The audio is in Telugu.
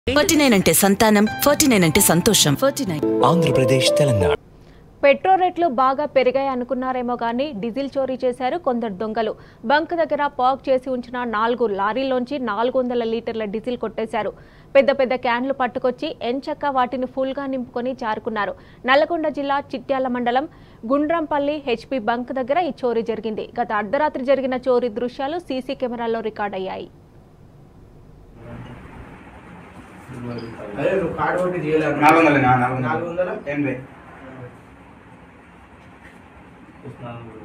ఫార్టీ నైన్ అంటే సంతానం ఫార్టీ నైన్ అంటే సంతోషం forty nine Andhra Pradesh Telangana petrol రేట్లు బాగా పెరిగాయి అనుకున్నారేమో కానీ డీజిల్ చోరీ చేశారు కొందరు దొంగలు బంక్ దగ్గర పార్క్ చేసి ఉంచిన నాలుగు లారీలోంచి నాలుగు వందల లీటర్ల డీజిల్ కొట్టేశారు పెద్ద పెద్ద క్యాన్లు పట్టుకొచ్చి ఎంచక్క వాటిని ఫుల్గా నింపుకొని జారుకున్నారు నల్లగొండ జిల్లా చిట్యాల మండలం గుండ్రంపల్లి హెచ్పి బంక్ దగ్గర ఈ చోరీ జరిగింది గత అర్ధరాత్రి జరిగిన చోరీ దృశ్యాలు సీసీ కెమెరాల్లో రికార్డయ్యాయి అదే నువ్వు కార్డు కొట్టి చేయలేము నాలుగు వందలు నాలుగు నాలుగు వందల ఎనభై చూస్తున్నాను